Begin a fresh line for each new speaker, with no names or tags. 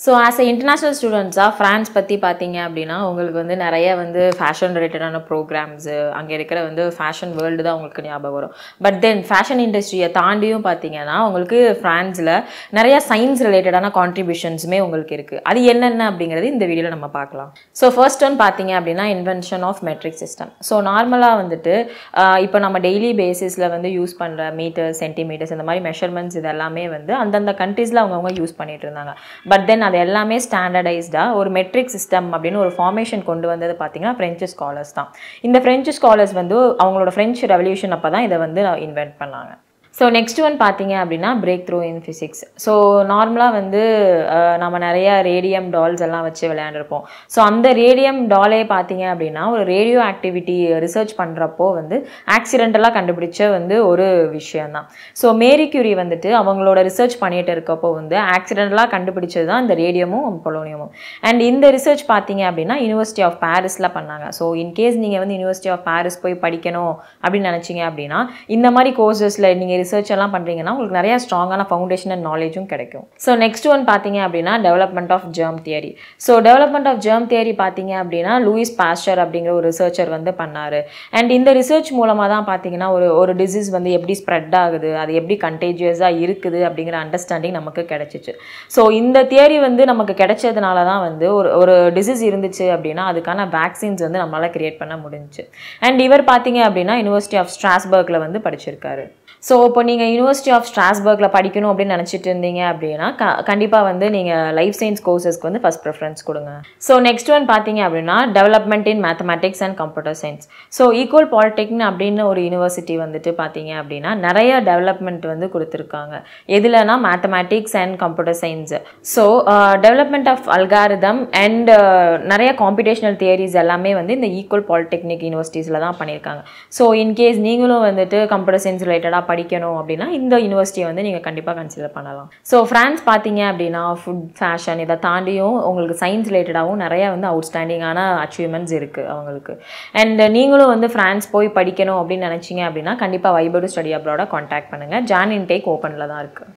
so as a international ஸ்டூடெண்ட்ஸாக France பற்றி பார்த்தீங்க அப்படின்னா உங்களுக்கு வந்து நிறைய வந்து ஃபேஷன் ரிலேட்டடான ப்ரோக்ராம்ஸு அங்கே இருக்கிற வந்து ஃபேஷன் வேர்ல்டு தான் உங்களுக்கு ஞாபகம் வரும் பட் தென் ஃபேஷன் இண்டஸ்ட்ரியை தாண்டியும் பார்த்தீங்கன்னா உங்களுக்கு ஃப்ரான்ஸில் நிறைய சயின்ஸ் ரிலேட்டடான கான்ட்ரிபியூஷன்ஸுமே உங்களுக்கு இருக்குது அது என்னென்ன அப்படிங்கிறது இந்த வீடியோவில் நம்ம பார்க்கலாம் ஸோ ஃபர்ஸ்ட் ஒன் பார்த்தீங்க அப்படின்னா invention of metric system so நார்மலாக வந்துட்டு இப்போ நம்ம டெய்லி பேசிஸில் வந்து யூஸ் பண்ணுற மீட்டர்ஸ் சென்டிமீட்டர்ஸ் இந்த மாதிரி மெஷர்மெண்ட்ஸ் இது எல்லாமே வந்து அந்தந்த கண்ட்ரீஸில் அவங்கவுங்க யூஸ் பண்ணிட்டு இருந்தாங்க பட் தென் அது எல்லாமே ஸ்டாண்டர்டைஸ்டாக ஒரு மெட்ரிக் சிஸ்டம் அப்படின்னு ஒரு ஃபார்மேஷன் கொண்டு வந்தது பார்த்தீங்கன்னா ஃப்ரெஞ்சு ஸ்காலர்ஸ் தான் இந்த ஃப்ரெஞ்சு ஸ்காலர்ஸ் வந்து அவங்களோட ஃப்ரெஞ்சு ரெவல்யூஷன் அப்போ தான் இதை வந்து இன்வென்ட் பண்ணாங்க ஸோ நெக்ஸ்ட் ஒன் பார்த்தீங்க அப்படின்னா break through in physics so நார்மலாக வந்து அஹ், நம்ம நிறைய ரேடியம் டால்ஸ் எல்லாம் வச்சு விளையாண்டுருப்போம் ஸோ அந்த ரேடியம் டாலே பார்த்தீங்க அப்படின்னா ஒரு ரேடியோ ஆக்டிவிட்டி ரிசர்ச் பண்ணுறப்போ வந்து ஆக்சிடென்டலாக கண்டுபிடிச்ச வந்து ஒரு விஷயம்தான் ஸோ மேரி கியூரி வந்துட்டு அவங்களோட ரிசர்ச் பண்ணிட்டு இருக்கப்போ வந்து ஆக்சிடென்டலாக கண்டுபிடிச்சது தான் இந்த ரேடியமும் பொலோனியமும் அண்ட் இந்த ரிசர்ச் பார்த்தீங்க அப்படின்னா யூனிவர்சிட்டி ஆஃப் பாரிஸில் பண்ணாங்க ஸோ இன்கேஸ் நீங்கள் வந்து யூனிவர்சிட்டி ஆஃப் பாரிஸ் போய் படிக்கணும் அப்படின்னு நினச்சிங்க அப்படின்னா இந்த மாதிரி கோர்சஸில் நீங்கள் ரிசர்ச் எல்லாம் பண்ணுறீங்கன்னா உங்களுக்கு நிறைய ஸ்ட்ராங்கான ஃபவுண்டேஷன் அண்ட் நாலேஜும் கிடைக்கும் ஸோ நெக்ஸ்ட் ஒன் பார்த்தீங்க அப்படின்னா development of germ theory so development of germ theory பார்த்தீங்க அப்படின்னா லூயிஸ் பாஸ்டர் அப்படிங்கிற ஒரு ரிசர்ச்சர் வந்து பண்ணார் அண்ட் இந்த ரிசர்ச் மூலமாக தான் பார்த்தீங்கன்னா ஒரு ஒரு டிசீஸ் வந்து எப்படி ஸ்ப்ரெட் ஆகுது அது எப்படி கண்டேஜியஸாக இருக்குது அப்படிங்கிற அண்டர்ஸ்டாண்டிங் நமக்கு கிடைச்சிச்சு ஸோ இந்த தியரி வந்து நமக்கு கிடைச்சதுனால தான் வந்து ஒரு ஒரு டிசீஸ் இருந்துச்சு அப்படின்னா அதுக்கான வேக்சின்ஸ் வந்து நம்மளால் கிரியேட் பண்ண முடிஞ்சுச்சு அண்ட் இவர் பார்த்தீங்க அப்படின்னா யூனிவர்சிட்டி ஆஃப் ஸ்ட்ராஸ்பர்க்கில் வந்து படிச்சிருக்காரு ஸோ இப்போ நீங்கள் யூனிவர்சிட்டி ஆஃப் ஸ்ட்ராஸ்பர்க்கில் படிக்கணும் அப்படின்னு நினச்சிட்டு இருந்தீங்க அப்படின்னா க கண்டிப்பாக வந்து நீங்கள் லைஃப் சயின்ஸ் கோர்சஸ்க்கு வந்து ஃபஸ்ட் ப்ரிஃபரன்ஸ் கொடுங்க ஸோ நெக்ஸ்ட் ஒன் பார்த்தீங்க அப்படின்னா development in mathematics and computer science so Ecole Polytechnique அப்படின்னு ஒரு யூனிவர்சிட்டி வந்துட்டு பார்த்தீங்க அப்படின்னா நிறைய டெவலப்மெண்ட் வந்து கொடுத்துருக்காங்க எதுலனா mathematics and computer science so development of algorithm and நிறைய காம்படிஷனல் தியரிஸ் எல்லாமே வந்து இந்த ஈக்குவல் பாலிடெக்னிக் யூனிவர்சிட்டிஸில் தான் பண்ணியிருக்காங்க ஸோ இன்கேஸ் நீங்களும் வந்துட்டு கம்ப்யூட்டர் சயின்ஸ் ரிலேட்டடாக படிக்கணும் அப்படின்னா இந்த யூனிவர்சிட்டியை வந்து நீங்கள் கண்டிப்பாக கன்சிடர் பண்ணலாம் ஸோ ஃப்ரான்ஸ் பார்த்தீங்க அப்படின்னா ஃபுட் ஃபேஷன் இதை தாண்டியும் உங்களுக்கு சயின்ஸ் ரிலேட்டடாகவும் நிறைய வந்து அவுட்ஸ்டாண்டிங்கான அச்சீவ்மெண்ட்ஸ் இருக்குது அவங்களுக்கு அண்ட் நீங்களும் வந்து ஃப்ரான்ஸ் போய் படிக்கணும் அப்படின்னு நினச்சிங்க அப்படின்னா கண்டிப்பாக வைபடு ஸ்டடி அப்ரோட காண்டாக்ட் பண்ணுங்கள் ஜான் இன்டேக் ஓப்பனில் தான் இருக்குது